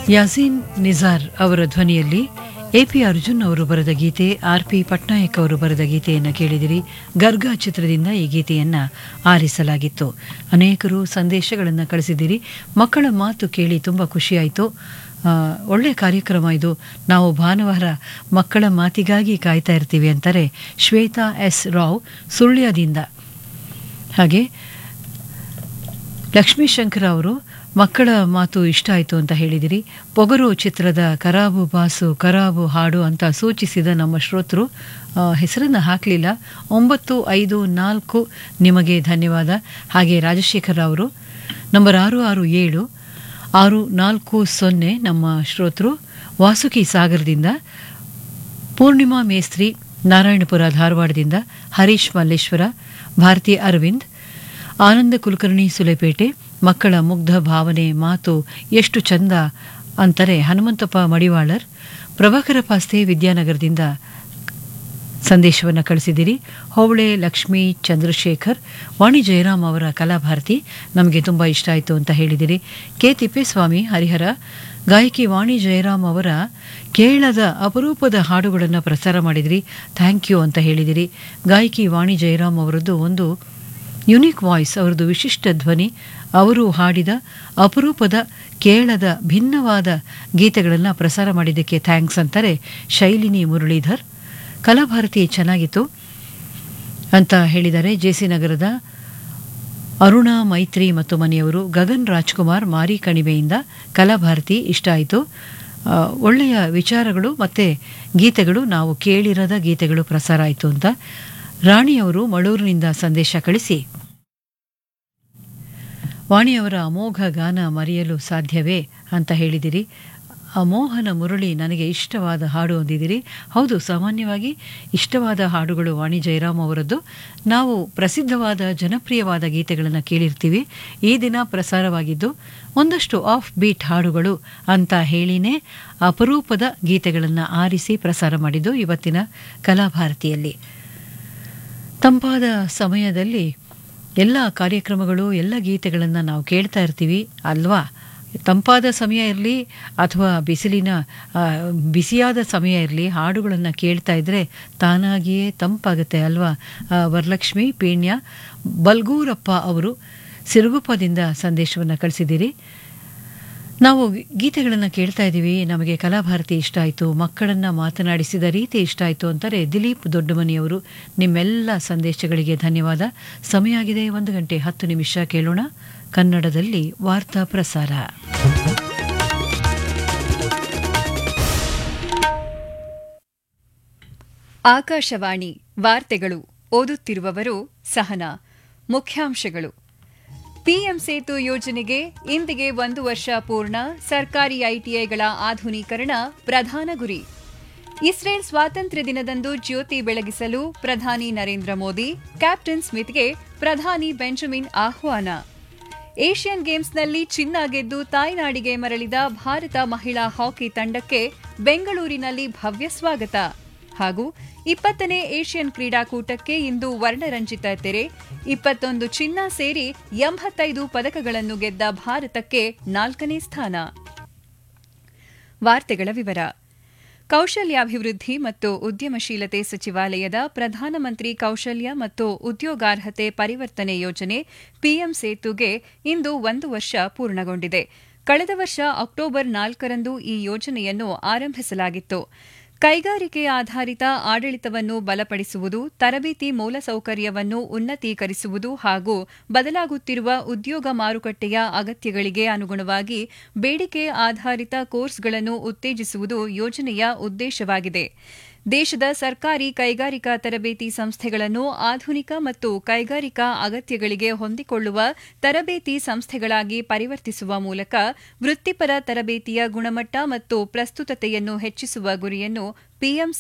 ಯಾಸೀನ್ ನಿಜಾರ್ ಅವರ ಧ್ವನಿಯಲ್ಲಿ ಎಪಿ ಅರ್ಜುನ್ ಅವರು ಬರೆದ ಗೀತೆ ಆರ್ ಪಿ ಪಟ್ನಾಯಕ್ ಅವರು ಬರೆದ ಗೀತೆಯನ್ನು ಕೇಳಿದಿರಿ ಗರ್ಗಾ ಚಿತ್ರದಿಂದ ಈ ಗೀತೆಯನ್ನ ಆರಿಸಲಾಗಿತ್ತು ಅನೇಕರು ಸಂದೇಶಗಳನ್ನು ಕಳಿಸಿದಿರಿ ಮಕ್ಕಳ ಮಾತು ಕೇಳಿ ತುಂಬ ಖುಷಿಯಾಯಿತು ಆ, ಒಳ್ಳೆ ಕಾರ್ಯಕ್ರಮ ಇದು ನಾವು ಭಾನುವಾರ ಮಕ್ಕಳ ಮಾತಿಗಾಗಿ ಕಾಯ್ತಾ ಇರ್ತೀವಿ ಅಂತಾರೆ ಶ್ವೇತಾ ಎಸ್ ರಾವ್ ಸುಳ್ಯದಿಂದ ಹಾಗೆ ಲಕ್ಷ್ಮೀಶಂಕರ ಅವರು ಮಕ್ಕಳ ಮಾತು ಇಷ್ಟ ಆಯಿತು ಅಂತ ಹೇಳಿದಿರಿ ಪೊಗರು ಚಿತ್ರದ ಕರಾಬು ಬಾಸು ಕರಾಬು ಹಾಡು ಅಂತ ಸೂಚಿಸಿದ ನಮ್ಮ ಶ್ರೋತೃ ಹೆಸರನ್ನು ಹಾಕಲಿಲ್ಲ ಒಂಬತ್ತು ಐದು ನಾಲ್ಕು ನಿಮಗೆ ಧನ್ಯವಾದ ಹಾಗೆ ರಾಜಶೇಖರ್ ಅವರು ನಂಬರ್ ಆರು ಆರು ಏಳು ಆರು ನಾಲ್ಕು ಸೊನ್ನೆ ನಮ್ಮ ಶ್ರೋತೃ ವಾಸುಕಿ ಸಾಗರದಿಂದ ಪೂರ್ಣಿಮಾ ಮೇಸ್ತ್ರಿ ನಾರಾಯಣಪುರ ಧಾರವಾಡದಿಂದ ಹರೀಶ್ ಮಲ್ಲೇಶ್ವರ ಭಾರತಿ ಅರವಿಂದ್ ಆನಂದ ಕುಲಕರ್ಣಿ ಸುಲೆಪೇಟೆ ಮಕ್ಕಳ ಮುಗ್ಧ ಭಾವನೆ ಮಾತು ಎಷ್ಟು ಚಂದ ಅಂತಾರೆ ಹನುಮಂತಪ್ಪ ಮಡಿವಾಳರ್ ಪ್ರಭಾಕರ ಪಾಸ್ತೆ ವಿದ್ಯಾನಗರದಿಂದ ಸಂದೇಶವನ್ನು ಕಳಿಸಿದ್ದೀರಿ ಹೋಬಳೆ ಲಕ್ಷ್ಮೀ ಚಂದ್ರಶೇಖರ್ ವಾಣಿ ಜಯರಾಮ್ ಅವರ ಕಲಾಭಾರತಿ ನಮಗೆ ತುಂಬ ಇಷ್ಟ ಆಯಿತು ಅಂತ ಹೇಳಿದಿರಿ ಕೆ ತಿಪ್ಪೇಸ್ವಾಮಿ ಹರಿಹರ ಗಾಯಕಿ ವಾಣಿ ಜಯರಾಮ್ ಅವರ ಕೇಳದ ಅಪರೂಪದ ಹಾಡುಗಳನ್ನು ಪ್ರಸಾರ ಮಾಡಿದಿರಿ ಥ್ಯಾಂಕ್ ಯು ಅಂತ ಹೇಳಿದಿರಿ ಗಾಯಕಿ ವಾಣಿ ಜಯರಾಮ್ ಅವರದ್ದು ಒಂದು ಯುನಿಕ್ ವಾಯ್ಸ್ ಅವರದ್ದು ವಿಶಿಷ್ಟ ಧ್ವನಿ ಅವರು ಹಾಡಿದ ಅಪರೂಪದ ಕೇಳದ ಭಿನ್ನವಾದ ಗೀತೆಗಳನ್ನು ಪ್ರಸಾರ ಮಾಡಿದ್ದಕ್ಕೆ ಥ್ಯಾಂಕ್ಸ್ ಅಂತಾರೆ ಶೈಲಿನಿ ಮುರಳೀಧರ್ ಕಲಾಭಾರತಿ ಚೆನ್ನಾಗಿತ್ತು ಅಂತ ಹೇಳಿದ್ದಾರೆ ಜೆಸಿ ನಗರದ ಅರುಣಾ ಮೈತ್ರಿ ಮತ್ತು ಮನೆಯವರು ಗಗನ್ ರಾಜ್ಕುಮಾರ್ ಮಾರಿ ಕಣಿವೆಯಿಂದ ಕಲಾಭಾರತಿ ಇಷ್ಟ ಆಯಿತು ಆ, ಒಳ್ಳೆಯ ವಿಚಾರಗಳು ಮತ್ತು ಗೀತೆಗಳು ನಾವು ಕೇಳಿರದ ಗೀತೆಗಳು ಪ್ರಸಾರ ಆಯಿತು ಅಂತ ರಾಣಿಯವರು ಮಳೂರಿನಿಂದ ಸಂದೇಶ ಕಳಿಸಿ ವಾಣಿಯವರ ಅಮೋಘ ಗಾನ ಮರೆಯಲು ಸಾಧ್ಯವೇ ಅಂತ ಹೇಳಿದಿರಿ ಅಮೋಹನ ಮುರಳಿ ನನಗೆ ಇಷ್ಟವಾದ ಹಾಡು ಅಂದಿದ್ದೀರಿ ಹೌದು ಸಾಮಾನ್ಯವಾಗಿ ಇಷ್ಟವಾದ ಹಾಡುಗಳು ವಾಣಿ ಜಯರಾಮ್ ಅವರದ್ದು ನಾವು ಪ್ರಸಿದ್ಧವಾದ ಜನಪ್ರಿಯವಾದ ಗೀತೆಗಳನ್ನು ಕೇಳಿರ್ತೀವಿ ಈ ದಿನ ಪ್ರಸಾರವಾಗಿದ್ದು ಒಂದಷ್ಟು ಆಫ್ ಬೀಟ್ ಹಾಡುಗಳು ಅಂತ ಹೇಳಿನೇ ಅಪರೂಪದ ಗೀತೆಗಳನ್ನು ಆರಿಸಿ ಪ್ರಸಾರ ಮಾಡಿದ್ದು ಇವತ್ತಿನ ಕಲಾಭಾರತಿಯಲ್ಲಿ ತಂಪಾದ ಸಮಯದಲ್ಲಿ ಎಲ್ಲ ಕಾರ್ಯಕ್ರಮಗಳು ಎಲ್ಲ ಗೀತೆಗಳನ್ನು ನಾವು ಕೇಳ್ತಾ ಇರ್ತೀವಿ ಅಲ್ವಾ ತಂಪಾದ ಸಮಯ ಇರಲಿ ಅಥವಾ ಬಿಸಿಲಿನ ಆ, ಬಿಸಿಯಾದ ಸಮಯ ಇರಲಿ ಹಾಡುಗಳನ್ನು ಕೇಳ್ತಾ ಇದ್ದರೆ ತಾನಾಗಿಯೇ ತಂಪಾಗುತ್ತೆ ಅಲ್ವಾ ಆ, ವರಲಕ್ಷ್ಮಿ ಪೀಣ್ಯ ಬಲ್ಗೂರಪ್ಪ ಅವರು ಸಿರುಗುಪ್ಪದಿಂದ ಸಂದೇಶವನ್ನು ಕಳಿಸಿದ್ದೀರಿ ನಾವು ಗೀತೆಗಳನ್ನು ಕೇಳ್ತಾ ಇದ್ದೀವಿ ನಮಗೆ ಕಲಾಭಾರತಿ ಇಷ್ಟ ಆಯಿತು ಮಕ್ಕಳನ್ನು ಮಾತನಾಡಿಸಿದ ರೀತಿ ಇಷ್ಟ ಆಯಿತು ಅಂತಾರೆ ದಿಲೀಪ್ ದೊಡ್ಡಮನಿಯವರು ನಿಮ್ಮೆಲ್ಲ ಸಂದೇಶಗಳಿಗೆ ಧನ್ಯವಾದ ಸಮಯ ಆಗಿದೆ ಒಂದು ಗಂಟೆ ಹತ್ತು ನಿಮಿಷ ಕೇಳೋಣ ಕನ್ನಡದಲ್ಲಿ ವಾರ್ತಾ ಪ್ರಸಾರ ಆಕಾಶವಾಣಿ ವಾರ್ತೆಗಳು ಓದುತ್ತಿರುವವರು ಸಹನಾ ಮುಖ್ಯಾಂಶಗಳು ಪಿಎಂ ಸೇತು ಯೋಜನೆಗೆ ಇಂದಿಗೆ ಒಂದು ವರ್ಷ ಪೂರ್ಣ ಸರ್ಕಾರಿ ಐಟಿಐಗಳ ಆಧುನೀಕರಣ ಪ್ರಧಾನ ಗುರಿ ಇಸ್ರೇಲ್ ಸ್ವಾತಂತ್ರ್ಯ ದಿನದಂದು ಜ್ಯೋತಿ ಬೆಳಗಿಸಲು ಪ್ರಧಾನಿ ನರೇಂದ್ರ ಮೋದಿ ಕ್ಯಾಪ್ಟನ್ ಸ್ಮಿತ್ಗೆ ಪ್ರಧಾನಿ ಬೆಂಜಮಿನ್ ಆಹ್ವಾನ ಏಷ್ಯನ್ ಗೇಮ್ಸ್ನಲ್ಲಿ ಚಿನ್ನ ಗೆದ್ದು ತಾಯ್ನಾಡಿಗೆ ಮರಳಿದ ಭಾರತ ಮಹಿಳಾ ಹಾಕಿ ತಂಡಕ್ಕೆ ಬೆಂಗಳೂರಿನಲ್ಲಿ ಭವ್ಯ ಸ್ವಾಗತ ಹಾಗೂ ಇಪ್ಪತ್ತನೇ ಏಷ್ಯನ್ ಕ್ರೀಡಾಕೂಟಕ್ಕೆ ಇಂದು ವರ್ಣರಂಜಿತ ತೆರೆ ಇಪ್ಪತ್ತೊಂದು ಚಿನ್ನ ಸೇರಿ ಎಂಬತ್ತೈದು ಪದಕಗಳನ್ನು ಗೆದ್ದ ಭಾರತಕ್ಕೆ ನಾಲ್ಕನೇ ಸ್ಥಾನ ವಾರ್ತೆಗಳ ವಿವರ ಕೌಶಲ್ಯಾಭಿವೃದ್ಧಿ ಮತ್ತು ಉದ್ಯಮಶೀಲತೆ ಸಚಿವಾಲಯದ ಪ್ರಧಾನಮಂತ್ರಿ ಕೌಶಲ್ಯ ಮತ್ತು ಉದ್ಯೋಗಾರ್ಹತೆ ಪರಿವರ್ತನೆ ಯೋಜನೆ ಪಿಎಂ ಸೇತುಗೆ ಇಂದು ಒಂದು ವರ್ಷ ಪೂರ್ಣಗೊಂಡಿದೆ ಕಳೆದ ವರ್ಷ ಅಕ್ಟೋಬರ್ ನಾಲ್ಕರಂದು ಈ ಯೋಜನೆಯನ್ನು ಆರಂಭಿಸಲಾಗಿತ್ತು ಕೈಗಾರಿಕೆ ಆಧಾರಿತ ಆಡಳಿತವನ್ನು ಬಲಪಡಿಸುವುದು ತರಬೇತಿ ಮೂಲಸೌಕರ್ಯವನ್ನು ಉನ್ನತೀಕರಿಸುವುದು ಹಾಗೂ ಬದಲಾಗುತ್ತಿರುವ ಉದ್ಯೋಗ ಮಾರುಕಟ್ಟೆಯ ಅಗತ್ಯಗಳಿಗೆ ಅನುಗುಣವಾಗಿ ಬೇಡಿಕೆ ಆಧಾರಿತ ಕೋರ್ಸ್ಗಳನ್ನು ಉತ್ತೇಜಿಸುವುದು ಯೋಜನೆಯ ಉದ್ದೇಶವಾಗಿದೆ ದೇಶದ ಸರ್ಕಾರಿ ಕೈಗಾರಿಕಾ ತರಬೇತಿ ಸಂಸ್ಥೆಗಳನ್ನು ಆಧುನಿಕ ಮತ್ತು ಕೈಗಾರಿಕಾ ಅಗತ್ಯಗಳಿಗೆ ಹೊಂದಿಕೊಳ್ಳುವ ತರಬೇತಿ ಸಂಸ್ಥೆಗಳಾಗಿ ಪರಿವರ್ತಿಸುವ ಮೂಲಕ ವೃತ್ತಿಪರ ತರಬೇತಿಯ ಗುಣಮಟ್ಟ ಮತ್ತು ಪ್ರಸ್ತುತತೆಯನ್ನು ಹೆಚ್ಚಿಸುವ ಗುರಿಯನ್ನು ಪಿಎಂ